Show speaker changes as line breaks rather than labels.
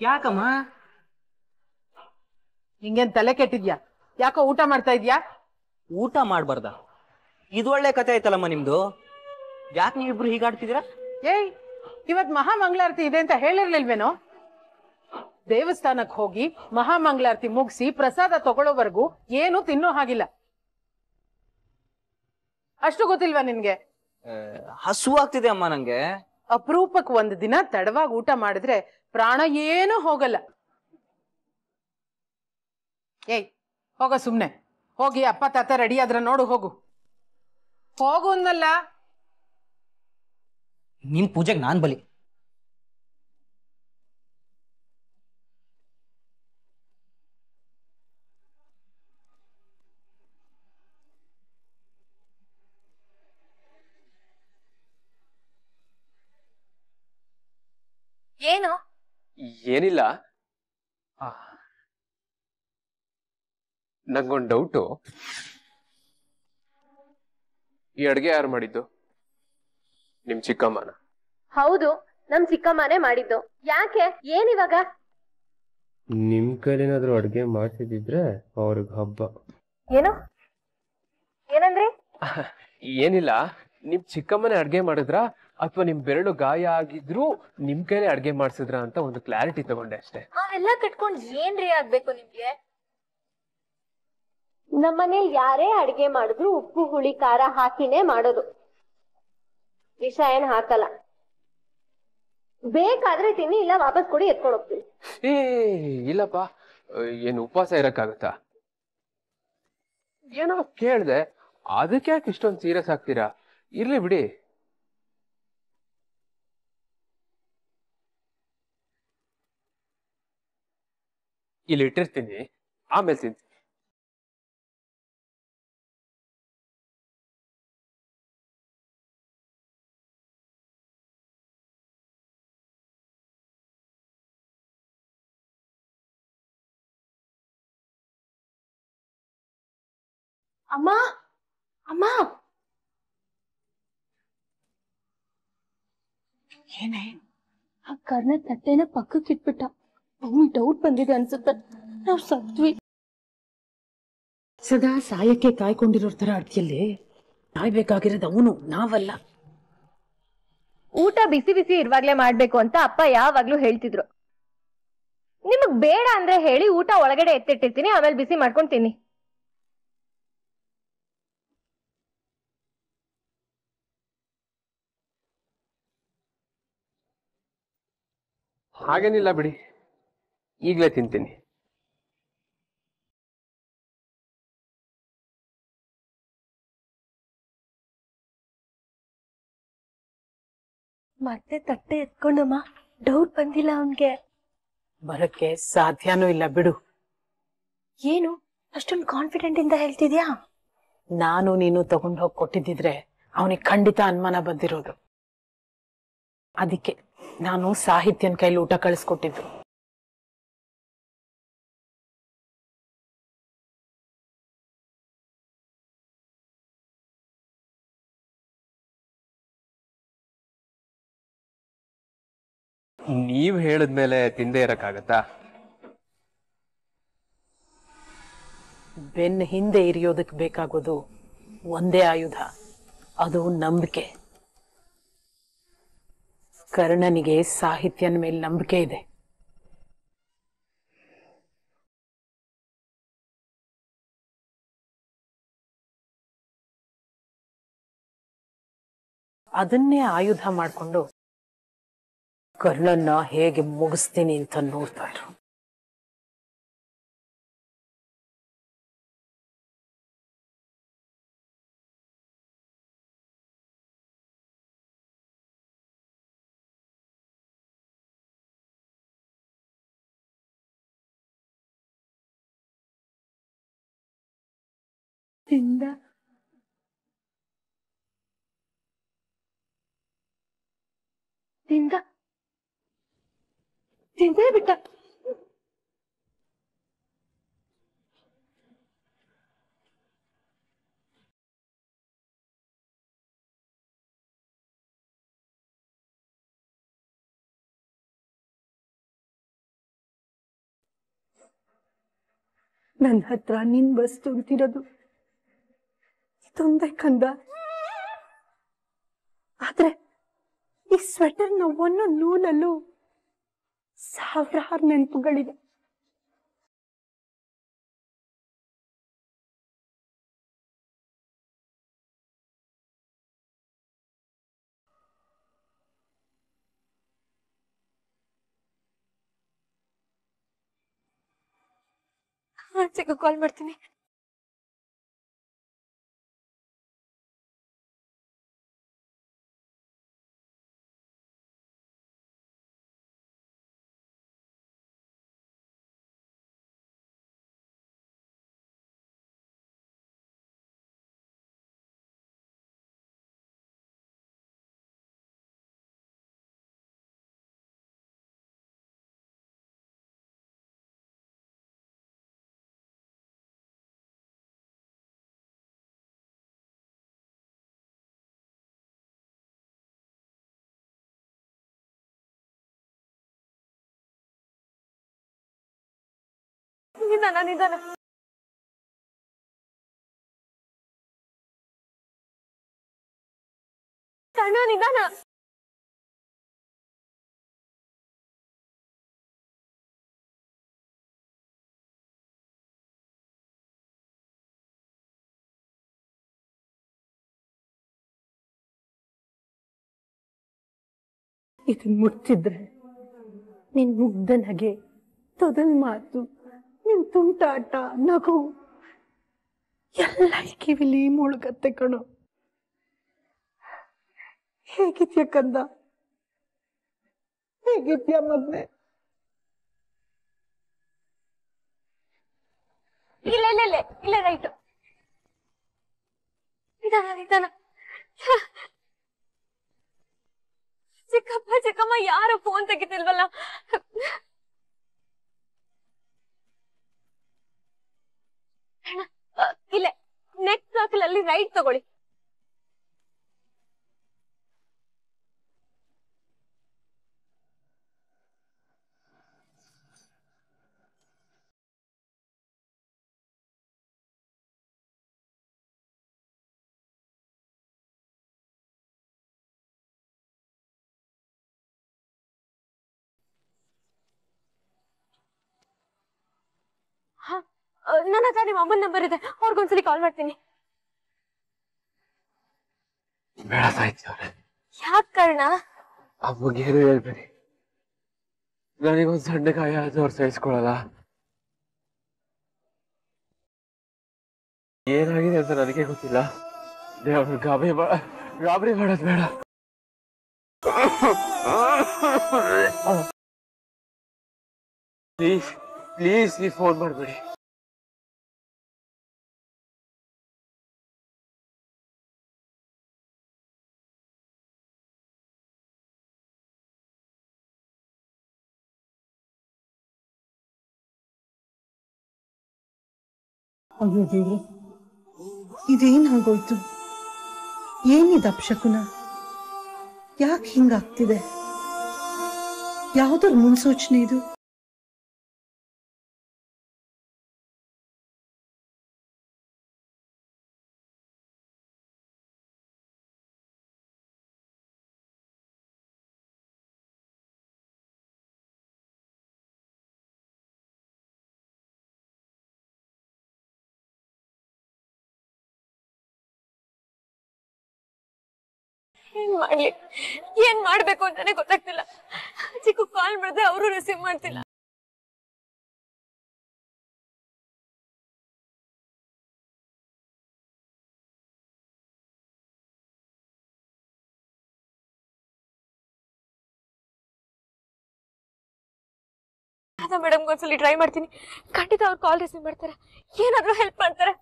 ಯಾಕಮ್ಮ
ಹಿಂಗೇನ್ ತಲೆ ಕೆಟ್ಟಿದ್ಯಾ ಯಾಕೋ ಊಟ ಮಾಡ್ತಾ ಇದ್ಯಾ
ಊಟ ಮಾಡ್ಬಾರ್ದ ಇದು ಒಳ್ಳೆ ಕತೆ ಆಯ್ತಲ್ಲಮ್ಮ ನಿಮ್ದು ಯಾಕೆ ನೀವಿಬ್ರು ಹೀಗಾಡ್ತಿದ್ದೀರಾ
ಏಯ್ ಇವತ್ ಮಹಾಮಂಗಳಾರತಿ ಇದೆ ಅಂತ ಹೇಳಿರ್ಲಿಲ್ವೇನೋ ದೇವಸ್ಥಾನಕ್ ಹೋಗಿ ಮಹಾಮಂಗಳಾರತಿ ಮುಗಿಸಿ ಪ್ರಸಾದ ತಗೊಳ್ಳೋವರೆಗೂ ಏನು ತಿನ್ನೋ ಹಾಗಿಲ್ಲ ಅಷ್ಟು ಗೊತ್ತಿಲ್ವಾ ನಿನ್ಗೆ
ಹಸು ಆಗ್ತಿದೆ ಅಮ್ಮ ನಂಗೆ
ಅಪರೂಪಕ್ ಒಂದ್ ದಿನ ತಡವಾಗಿ ಊಟ ಮಾಡಿದ್ರೆ ಪ್ರಾಣ ಏನೂ ಹೋಗಲ್ಲ ಏಯ್ ಹೋಗ ಸುಮ್ನೆ ಹೋಗಿ ಅಪ್ಪ ತಾತ ರೆಡಿ ಆದ್ರ ನೋಡು ಹೋಗು ಹೋಗು ಅನ್ನಲ್ಲ
ನಿಮ್ ಪೂಜೆಗೆ ನಾನ್ ಬಲಿ
ಏನು
ಏನಿಲ್ಲ ಆ, ನಂಗೊಂದ್ ಡೌಟು ಈ ಅಡ್ಗೆ ಯಾರು ಮಾಡಿದ್ದು ನಿಮ್ ಚಿಕ್ಕಮ್ಮನ
ಹೌದು ನಮ್ ಚಿಕ್ಕಮ್ಮನೇ ಮಾಡಿದ್ದು ಯಾಕೆ ಏನಿವಾಗ
ನಿಮ್ ಕೈಲೇನಾದ್ರೂ ಅಡ್ಗೆ ಮಾಡ್ಸಿದಿದ್ರೆ ಅವ್ರಿಗೆ ಹಬ್ಬ
ಏನು ಏನಂದ್ರಿ
ಏನಿಲ್ಲ ನಿಮ್ ಚಿಕ್ಕಮ್ಮನೇ ಅಡ್ಗೆ ಮಾಡಿದ್ರ ಅಥವಾ ನಿಮ್ ಬೆರಳು ಗಾಯ ಆಗಿದ್ರು ನಿಮ್ ಕೈಲೇ ಅಡ್ಗೆ ಮಾಡ್ಸಿದ್ರ ಅಂತ ಒಂದು ಕ್ಲಾರಿಟಿ ತಗೊಂಡೆ ಅಷ್ಟೇ
ಅವೆಲ್ಲ ಕಟ್ಕೊಂಡ್ ಏನ್ರಿ ಆಗ್ಬೇಕು ನಿಮ್ಗೆ ನಮ್ಮನೇಲಿ ಯಾರೇ ಅಡ್ಗೆ ಮಾಡಿದ್ರು ಉಪ್ಪು ಹುಳಿ ಖಾರ ಹಾಕಿನೇ ಮಾಡೋದು ವಿಷ ಏನ್ ಹಾಕಲ್ಲ ಬೇಕಾದ್ರೆ ತಿನ್ನಿ ಇಲ್ಲ ವಾಪಸ್ ಕೊಡಿ ಎತ್ಕೊಂಡು ಹೋಗ್ತೀನಿ
ಏ ಇಲ್ಲಪ್ಪ ಏನು ಉಪವಾಸ ಇರಕ್ಕಾಗತ್ತಾ ಏನೋ ಕೇಳ್ದೆ ಅದಕ್ಕೆ ಯಾಕೆ ಇಷ್ಟೊಂದು ಸೀರಿಯಸ್ ಆಗ್ತೀರಾ ಇರ್ಲಿ ಬಿಡಿ ಇಲ್ಲಿ ಇಟ್ಟಿರ್ತೀನಿ ಆಮೇಲೆ ತಿಂತೀನಿ
ಅಮ್ಮ ಅಮ್ಮ
ಏನೇ
ಆ ಕರ್ಣ ತಟ್ಟೆನ ಪಕ್ಕಕ್ಕೆ ಇಟ್ಬಿಟ್ಟ ಅವ್ನಿಗೆ ಡೌಟ್ ಬಂದಿದೆ ಅನ್ಸುತ್ತೆ ನಾವ್ ಸತ್ವಿ
ಸದಾ ಸಾಯಕ್ಕೆ ಕಾಯ್ಕೊಂಡಿರೋ ತರ ಅಡ್ಗೆಯಲ್ಲಿ ಕಾಯ್ಬೇಕಾಗಿರೋದು ಅವನು ನಾವಲ್ಲ
ಊಟ ಬಿಸಿ ಬಿಸಿ ಇರುವಾಗ್ಲೇ ಮಾಡ್ಬೇಕು ಅಂತ ಅಪ್ಪ ಯಾವಾಗ್ಲೂ ಹೇಳ್ತಿದ್ರು ನಿಮಗ್ ಬೇಡ ಅಂದ್ರೆ ಹೇಳಿ ಊಟ ಒಳಗಡೆ ಎತ್ತಿಟ್ಟಿರ್ತೀನಿ ಆಮೇಲೆ ಬಿಸಿ ಮಾಡ್ಕೊಂಡ್ ತಿನ್ನಿ
ಹಾಗೇನಿಲ್ಲ ಬಿಡಿ ಈಗಲೇ ತಿಂತೀನಿ
ಮತ್ತೆ ತಟ್ಟೆ ಎತ್ಕೊಂಡಮ್ಮ ಡೌಟ್ ಬಂದಿಲ್ಲ ಅವನ್ಗೆ
ಬರಕ್ಕೆ ಸಾಧ್ಯನೂ ಇಲ್ಲ ಬಿಡು
ಏನು ಅಷ್ಟೊಂದು ಕಾನ್ಫಿಡೆಂಟ್ ಇಂದ ಹೇಳ್ತಿದ್ಯಾ
ನಾನು ನೀನು ತಗೊಂಡು ಹೋಗಿ ಕೊಟ್ಟಿದ್ದಿದ್ರೆ ಅವನಿಗೆ ಖಂಡಿತ ಅನುಮಾನ ಬಂದಿರೋದು ಅದಕ್ಕೆ ನಾನು ಸಾಹಿತ್ಯನ ಕೈಲಿ ಊಟ ಕಳಿಸ್ಕೊಟ್ಟಿದ್ದು
ನೀವ್ ಹೇಳಿದ್ಮೇಲೆ ತಿಂದೇ ಇರಕ್ಕಾಗತ್ತಾ
ಬೆನ್ನ ಹಿಂದೆ ಇರಿಯೋದಕ್ಕೆ ಬೇಕಾಗೋದು ಒಂದೇ ಆಯುಧ ಅದು ನಂಬಿಕೆ ಕರ್ಣನಿಗೆ ಸಾಹಿತ್ಯನ ಮೇಲೆ ನಂಬಿಕೆ ಇದೆ ಅದನ್ನೇ ಆಯುಧ ಮಾಡಿಕೊಂಡು ಕರ್ಣನ್ನ ಹೇಗೆ ಮುಗಿಸ್ತೀನಿ ಅಂತ ನೋಡ್ತಾ ಇರು
ತಿಂದ ತಿಂದ ತಿಂದೇ ಬಿಟ್ಟ
ನನ್ನ ಹತ್ರ ನಿನ್ ವಸ್ತು ಅಂತಿರೋದು ಇದೊಂದೇ ಕಂದ ಆದ್ರೆ ಈ ಸ್ವೆಟರ್ನ ಒಂದು ನೂಲಲ್ಲೂ ಸಾವಿರಾರು ನೆನಪುಗಳಿವೆ
ಚಿಕ್ಕ ಕಾಲ್ ಮಾಡ್ತೀನಿ ನಿಧಾನ ನಿಧಾನ ಕಣ ನಿಧಾನ
ಇದನ್ ಮುಟ್ತಿದ್ರೆ ನಿನ್ ಮುಗ್ಧ ನಗೆ ತೊದಲ್ ಮಾತು ನಿನ್ ತುಂಟಾಟ ನಗು ಎಲ್ಲ ಈ ಕಿವಿಲಿ ಮುಳುಗತ್ತೆ ಕಣೋ ಹೇಗಿದ್ಯ ಕಂದ ಹೇಗಿದ್ಯ ಮಗ್ನೆ
ಇಲ್ಲ ಇಲ್ಲ ಇಲ್ಲ ಇಲ್ಲ ರೈಟ್ ನಿಧಾನ ನಿಧಾನ ಚಿಕ್ಕಪ್ಪ ಚಿಕ್ಕಮ್ಮ ಯಾರು ಫೋನ್ ತೆಗಿತಿಲ್ವಲ್ಲ ಅಣ್ಣ, ಅ, ಇಲ್ಲೇ ನೆಕ್ಸ್ಟ್ ಸರ್ಕಲ್ ಅಲ್ಲಿ ರೈಟ್ ತಗೊಳ್ಳಿ ಹ, ಅ, ನನ್ನ ಹತ್ರ ನಿಮ್ಮ ಅಮ್ಮನ ನಂಬರ್ ಇದೆ ಅವ್ರಿಗೊಂದ್ಸಲಿ ಕಾಲ್ ಮಾಡ್ತೀನಿ
ಬೇಡ ಸಾಯ್ತವ್ರೆ
ಯಾಕೆ ಕಾರಣ
ಅಮ್ಮಗೆ ಏನು ಹೇಳ್ಬೇಡಿ ನನಗೊಂದು ಸಣ್ಣ ಗಾಯ ಆದ್ರೂ ಅವ್ರು ಸಹಿಸ್ಕೊಳಲ್ಲ ಏನಾಗಿದೆ ಅಂತ ನನಗೆ ಗೊತ್ತಿಲ್ಲ ದೇವ್ರ ಗಾಬರಿ ಮಾ ಗಾಬರಿ ಮಾಡೋದು ಬೇಡ ಪ್ಲೀಸ್ ಪ್ಲೀಸ್ ನೀವು ಫೋನ್ ಮಾಡಬೇಡಿ
ಅಯ್ಯೋ ದೇವ್ರೆ ಇದೇನ್ ಆಗೋಯ್ತು ಏನಿದು ಅಪಶಕುನ ಯಾಕೆ ಹಿಂಗಾಗ್ತಿದೆ ಯಾವ್ದರ ಮುನ್ಸೂಚನೆ ಇದು
ಏನ್ ಮಾಡ್ಲಿ ಏನ್ ಮಾಡ್ಬೇಕು ಅಂತಾನೆ ಗೊತ್ತಾಗ್ತಿಲ್ಲ ಚಿಕ್ಕ ಕಾಲ್ ಮಾಡಿದ್ರೆ ಅವರು ರಿಸೀವ್ ಮಾಡ್ತಿಲ್ಲ ಮೇಡಮ್ ಒಂದ್ಸಲಿ ಟ್ರೈ ಮಾಡ್ತೀನಿ ಖಂಡಿತ ಅವ್ರು ಕಾಲ್ ರಿಸೀವ್ ಮಾಡ್ತಾರೆ ಏನಾದ್ರೂ ಹೆಲ್ಪ್ ಮಾಡ್ತಾರೆ